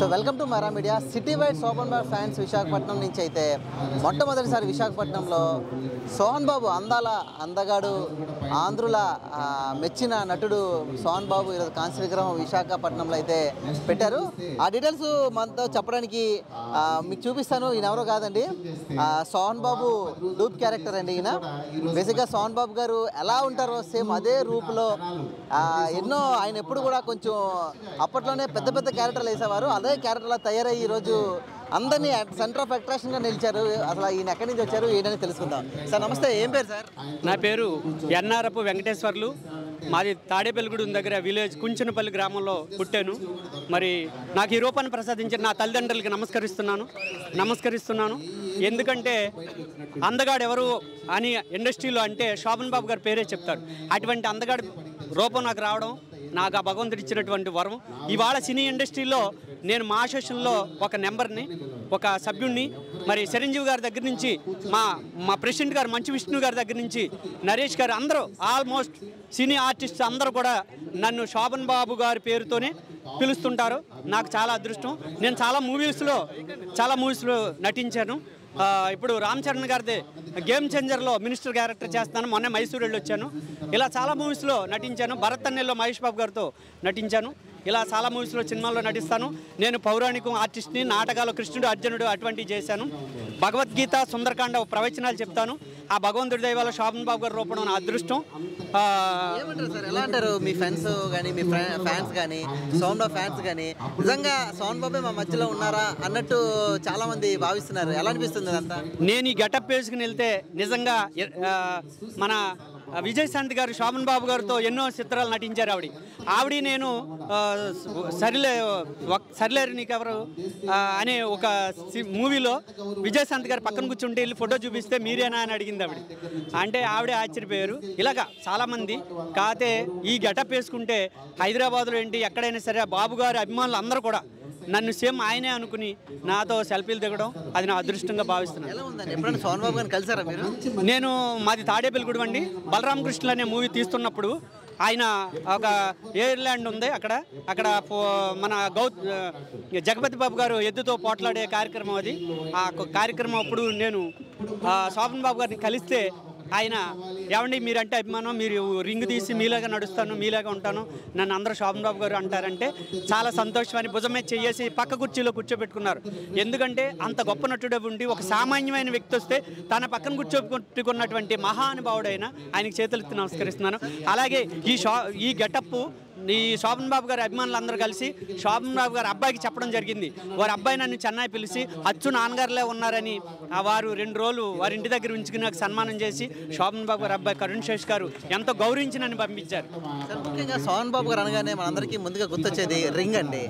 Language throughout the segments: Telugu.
Welcome to Mara media city wide Sohan Babu fans Visakhapatnam నుంచి అయితే మొట్టమొదటిసారి విశాఖపట్నంలో సోహన్ బాబు అందాల అందగాడు ఆంధ్రుల ఆ, మెచ్చిన నటుడు సోహన్ బాబు ఈరోజు కాంస్య విగ్రహం విశాఖపట్నంలో అయితే పెట్టారు ఆ డీటెయిల్స్ మనతో చెప్పడానికి ఆ, మీకు చూపిస్తాను ఈయన ఎవరో కాదండి ఆ, సోహన్ బాబు డూప్ క్యారెక్టర్ అండి ఈయన బేసిక్గా సోహన్ బాబు గారు ఎలా ఉంటారో సేమ్ అదే రూపులో ఆ, ఎన్నో ఆయన ఎప్పుడు కూడా కొంచెం అప్పట్లోనే పెద్ద పెద్ద క్యారెక్టర్లు వేసేవారు అదే క్యారెక్టర్లా తయారయ్యి ఈరోజు అందరినీ సెంటర్ ఆఫ్ అట్రాక్షన్గా నిలిచారు అసలు ఈయన ఎక్కడి నుంచి వచ్చారు ఏంటని తెలుసుకుందాం సార్ నమస్తే ఏం పేరు సార్ నా పేరు ఎన్నారపు వెంకటేశ్వర్లు మాది తాడేపల్లిగూడెం దగ్గర విలేజ్ కుంచనపల్లి గ్రామంలో పుట్టాను మరి నాకు ఈ రూపాన్ని ప్రసాదించిన నా తల్లిదండ్రులకి నమస్కరిస్తున్నాను నమస్కరిస్తున్నాను ఎందుకంటే అందగాడు ఎవరు అని ఇండస్ట్రీలో అంటే శోభన్ బాబు గారి పేరే చెప్తారు అటువంటి అందగాడి రూపం నాకు రావడం నాకు ఆ భగవంతుడు ఇచ్చినటువంటి వరం ఇవాళ సినీ ఇండస్ట్రీలో నేను మా అసోసియేషన్లో ఒక నెంబర్ని ఒక సభ్యుడిని మరి చిరంజీవి గారి దగ్గర నుంచి మా మా ప్రెసిడెంట్ గారు మంచు విష్ణు గారి దగ్గర నుంచి నరేష్ గారు అందరూ ఆల్మోస్ట్ సినీ ఆర్టిస్ట్ అందరూ కూడా నన్ను శోభన్ బాబు గారి పేరుతోనే పిలుస్తుంటారు నాకు చాలా అదృష్టం నేను చాలా మూవీస్లో చాలా మూవీస్లో నటించాను ఆ, ఇప్పుడు రామ్ చరణ్ గారిది గేమ్ చేంజర్లో మినిస్టర్ క్యారెక్టర్ చేస్తాను మొన్న మైసూరు వెళ్ళి వచ్చాను ఇలా చాలా మూవీస్లో నటించాను భరత్ అన్నెల్లో మహేష్ బాబు గారితో నటించాను ఇలా చాలా మూవీస్లో సినిమాల్లో నటిస్తాను నేను పౌరాణికం ఆర్టిస్ట్ని నాటకాలు కృష్ణుడు అర్జునుడు అటువంటివి చేశాను భగవద్గీత సుందరకాండ ప్రవచనాలు చెప్తాను ఆ భగవంతుడి దైవాల శోభన్ బాబు గారు రూపడం నా అదృష్టం ఆ, ఏమంటారు సార్ ఎలా అంటారు మీ ఫ్రెండ్స్ కానీ మీ ఫ్యాన్స్ కానీ సోన్ బాబు ఫ్యాన్స్ కానీ నిజంగా సోన్ బాబే మా మధ్యలో ఉన్నారా అన్నట్టు చాలా మంది భావిస్తున్నారు ఎలా అనిపిస్తుంది అదంతా నేను ఈ గెటప్ వేసుకుని వెళ్తే నిజంగా ఎ- ఆ, మన విజయశాంతి గారు శోభన్ బాబు గారితో ఎన్నో చిత్రాలు నటించారు ఆవిడ ఆవిడ నేను ఆ, సరిలే ఒక్- సరిలేరు నీకెవరు ఆ, అనే ఒక సి- మూవీలో విజయశాంతి గారు పక్కన కూర్చుంటే వెళ్ళి ఫోటో చూపిస్తే మీరేనా అని అడిగింది ఆవిడ అంటే ఆవిడే ఆశ్చర్యపోయారు ఇలాగా చాలామంది కాతే ఈ గెటప్ వేసుకుంటే హైదరాబాద్లో ఏంటి ఎక్కడైనా సరే బాబు గారి అభిమానులు అందరూ కూడా నన్ను సేమ్ ఆయనే అనుకుని నాతో సెల్ఫీలు దిగడం అది నా అదృష్టంగా భావిస్తున్నాను ఎలా ఉందండి ఎప్పుడైనా సోన్ బాబు గారిని కలిసారా మీరు నేను మాది తాడేపల్లిగూడెం అండి బలరామ కృష్ణ అనే మూవీ తీస్తున్నప్పుడు ఆయన ఒక ఎయిర్లాండ్ ఉంది అక్కడ అక్కడ పో- మన గౌ జగపతి బాబు గారు ఎద్దుతో పోట్లాడే కార్యక్రమం అది ఆ కొ- కార్యక్రమం అప్పుడు నేను ఆ, శోభన్ బాబు గారిని కలిస్తే ఆయన ఏమండి మీరంటే అభిమానం మీరు రింగ్ తీసి మీలాగా నడుస్తాను మీలాగా ఉంటాను నన్ను అందరూ శోభన్ బాబు గారు అంటారంటే చాలా సంతోషం అని భుజమే చేసి పక్క కుర్చీలో కూర్చోబెట్టుకున్నారు ఎందుకంటే అంత గొప్ప నటుడు ఉండి ఒక సామాన్యమైన వ్యక్తి వస్తే తన పక్కన కూర్చోబెట్టుకున్నటువంటి మహానుభావుడైన ఆయనకి చేతులెత్తి నమస్కరిస్తున్నాను అలాగే ఈ షా ఈ గెటప్ ఈ శోభన్ బాబు గారి అభిమానులు అందరూ కలిసి శోభన్ బాబు గారి అబ్బాయికి చెప్పడం జరిగింది వారి అబ్బాయి నన్ను చెన్నై పిలిచి అచ్చు నాన్నగారులే ఉన్నారని ఆ వారు రెండు రోజులు వారి ఇంటి దగ్గర ఉంచుకుని నాకు సన్మానం చేసి శోభన్ బాబు గారి అబ్బాయి కరుణ్ శేష్ గారు ఎంతో గౌరవించి నన్ను పంపించారు సార్ ముఖ్యంగా సోన్ బాబు గారు అనగానే మనందరికీ ముందుగా గుర్తొచ్చేది రింగ్ అండి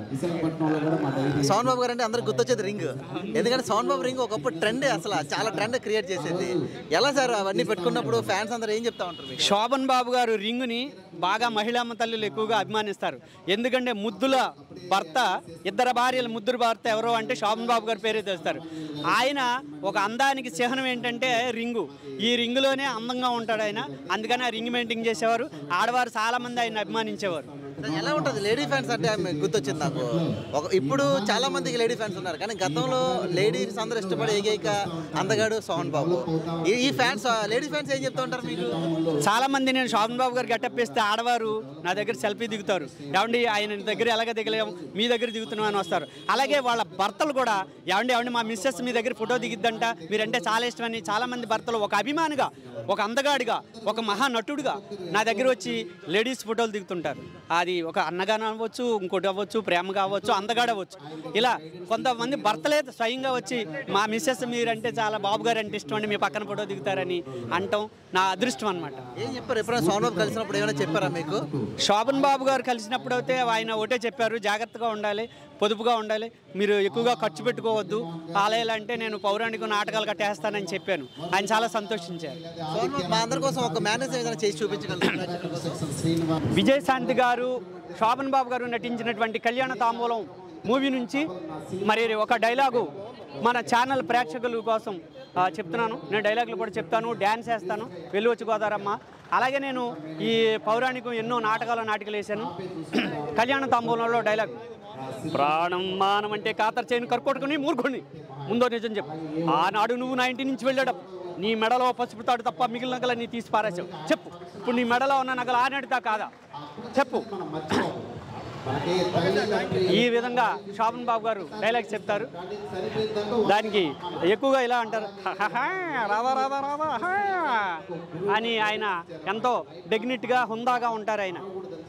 సోన్ బాబు గారు అంటే అందరికి గుర్తొచ్చేది రింగ్ ఎందుకంటే సోన్ బాబు రింగ్ ఒకప్పుడు ట్రెండ్ అసలు చాలా ట్రెండ్ క్రియేట్ చేసేది ఎలా సార్ అవన్నీ పెట్టుకున్నప్పుడు ఫ్యాన్స్ అందరూ ఏం చెప్తా ఉంటారు మీకు? శోభన్ బాబు గారు రింగుని బాగా మహిళామ్మ తల్లులు ఎక్కువగా అభిమానిస్తారు ఎందుకంటే ముద్దుల భర్త ఇద్దరు భార్యల ముద్దుల భర్త ఎవరో అంటే శోభన్ బాబు గారి పేరే తెస్తారు ఆయన ఒక అందానికి చిహ్నం ఏంటంటే రింగు ఈ రింగులోనే అందంగా ఉంటాడు ఆయన అందుకని ఆ రింగ్ మెయింటైన్ చేసేవారు ఆడవారు చాలామంది ఆయన అభిమానించేవారు సార్, ఎలా ఉంటుంది లేడీ ఫ్యాన్స్ అంటే ఆమె గుర్తొచ్చింది నాకు ఒక ఇప్పుడు చాలా మందికి లేడీ ఫ్యాన్స్ ఉన్నారు కానీ గతంలో లేడీస్ అందరూ ఇష్టపడే ఏకైక అందగాడు సోహన్ బాబు ఈ- ఈ ఫ్యాన్స్ లేడీ ఫ్యాన్స్ ఏం చెప్తా ఉంటారు మీకు చాలా మంది నేను శోభన్ బాబు గారు గెటప్ వేస్తే ఆడవారు నా దగ్గర సెల్ఫీ దిగుతారు ఏమండి ఆయన దగ్గర ఎలాగ దిగలేము మీ దగ్గర దిగుతున్నాం అని వస్తారు అలాగే వాళ్ళ భర్తలు కూడా ఏమండి ఏమండి మా మిస్సెస్ మీ దగ్గర ఫోటో దిగిద్దంట మీరంటే చాలా ఇష్టమని చాలా మంది భర్తలు ఒక అభిమానిగా ఒక అందగాడిగా ఒక మహానటుడిగా నా దగ్గర వచ్చి లేడీస్ ఫోటోలు దిగుతుంటారు అది ఒక అన్నగానే అవ్వచ్చు ఇంకోటి అవ్వచ్చు ప్రేమగా అవ్వచ్చు అందగాడు అవ్వచ్చు ఇలా కొంతమంది భర్తలే స్వయంగా వచ్చి మా మిస్సెస్ మీరంటే చాలా బాబు గారు అంటే ఇష్టం అండి మీ పక్కన ఫోటో దిగుతారని అంటాం నా అదృష్టం అనమాట ఏం చెప్పారు ఎప్పుడైనా సోహన్ బాబు కలిసినప్పుడు ఏమైనా చెప్పారా మీకు శోభన్ బాబు గారు కలిసినప్పుడు అయితే ఆయన ఒకటే చెప్పారు జాగ్రత్తగా ఉండాలి పొదుపుగా ఉండాలి మీరు ఎక్కువగా ఖర్చు పెట్టుకోవద్దు ఆలయాలు అంటే నేను పౌరాణిక నాటకాలు కట్టేస్తానని చెప్పాను ఆయన చాలా సంతోషించారు సోహన్ బాబు మా అందరి కోసం ఒక మేనేజ్ ఏదైనా చేసి చూపించగలరు విజయశాంతి గారు శోభన్ బాబు గారు నటించినటువంటి కళ్యాణ తాంబూలం మూవీ నుంచి మరి ఒక డైలాగు మన ఛానల్ ప్రేక్షకుల కోసం ఆ, చెప్తున్నాను నేను డైలాగులు కూడా చెప్తాను డ్యాన్స్ వేస్తాను వెళ్ళి వచ్చి గోదారమ్మ అలాగే నేను ఈ పౌరాణికం ఎన్నో నాటకాలు నాటికలు వేశాను కళ్యాణ తాంబూలంలో డైలాగ్ ప్రాణం మానం అంటే కాతర చేయని కరుకొట్టుకుని మూర్ఖుని ముందో నిజం చెప్పు ఆనాడు నువ్వు నా ఇంటి నుంచి వెళ్ళడం నీ మెడలో పసుపు తాడు తప్ప మిగిలిన నగలన్నీ తీసి పారేసావు చెప్పు ఇప్పుడు నీ మెడలో ఉన్న నగలు ఆనాడితా కాదా చెప్పు ఈ విధంగా శోభన్ బాబు గారు డైలాగ్స్ చెప్తారు దానికి ఎక్కువగా ఇలా అంటారు "హహహా, రాధా రాధా రాధా హా" అని ఆయన ఎంతో డెగ్నిట్గా హుందాగా ఉంటారు ఆయన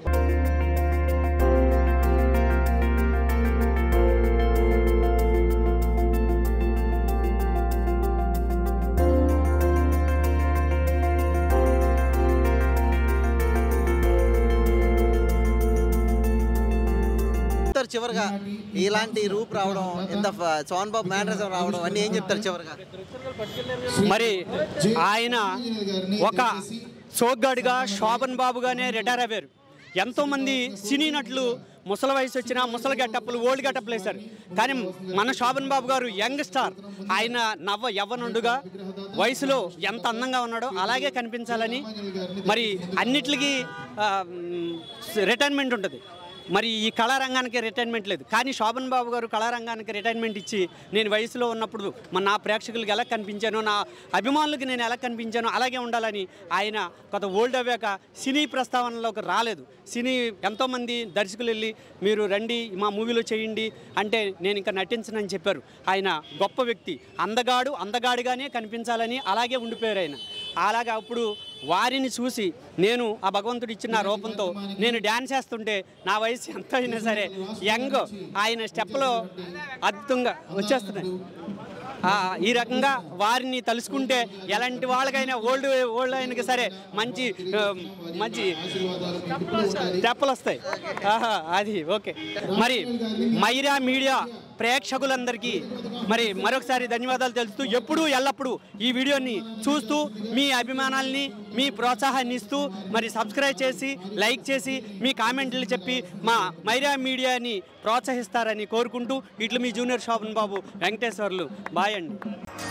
చెప్తారు చివరిగా ఇలాంటి రూప్ రావడం ఇంత ఫ- సోహన్ బాబు మ్యానరిజం రావడం అన్నీ ఏం చెప్తారు చివరిగా మరి ఆయన ఒక సోగ్గాడిగా శోభన్ బాబుగానే రిటైర్ అయ్యారు ఎంతోమంది సినీ నటులు ముసలి వయసు వచ్చిన ముసలి గెటప్పులు ఓల్డ్ గెటప్పులు వేశారు కానీ మన శోభన్ బాబు గారు యంగ్ స్టార్ ఆయన నవ్వ యవ్వనుండుగా వయసులో ఎంత అందంగా ఉన్నాడో అలాగే కనిపించాలని మరి అన్నిటికీ రిటైర్మెంట్ ఉంటుంది మరి ఈ కళారంగానికి రిటైర్మెంట్ లేదు కానీ శోభన్ బాబు గారు కళారంగానికి రిటైర్మెంట్ ఇచ్చి నేను వయసులో ఉన్నప్పుడు మన నా ప్రేక్షకులకు ఎలా కనిపించానో నా అభిమానులకు నేను ఎలా కనిపించానో అలాగే ఉండాలని ఆయన కొంత ఓల్డ్ అవ్వాక సినీ ప్రస్తావనలోకి రాలేదు సినీ ఎంతోమంది దర్శకులు వెళ్ళి మీరు రండి మా మూవీలో చేయండి అంటే నేను ఇంకా నటించనని చెప్పారు ఆయన గొప్ప వ్యక్తి అందగాడు అందగాడిగానే కనిపించాలని అలాగే ఉండిపోయారు ఆయన అలాగా అప్పుడు వారిని చూసి నేను ఆ భగవంతుడు ఇచ్చిన నా రూపంతో నేను డ్యాన్స్ చేస్తుంటే నా వయసు ఎంత అయినా సరే యంగ్ ఆయన స్టెప్లో అద్భుతంగా వచ్చేస్తున్నాయి ఆ, ఈ రకంగా వారిని తలుసుకుంటే ఎలాంటి వాళ్ళకైనా ఓల్డ్ ఓల్డ్ అయినకి సరే మంచి ఆ, మంచి స్టెప్పులు వస్తాయి ఆహా, అది ఓకే మరి మైరా మీడియా ప్రేక్షకులందరికీ మరి మరొకసారి ధన్యవాదాలు తెలుస్తూ ఎప్పుడూ ఎల్లప్పుడూ ఈ వీడియోని చూస్తూ మీ అభిమానాల్ని మీ ప్రోత్సాహాన్ని ఇస్తూ మరి సబ్స్క్రైబ్ చేసి లైక్ చేసి మీ కామెంట్లు చెప్పి మా మైరా మీడియాని ప్రోత్సహిస్తారని కోరుకుంటూ ఇట్లు మీ జూనియర్ శోభన్ బాబు వెంకటేశ్వర్లు బాయ్ అండి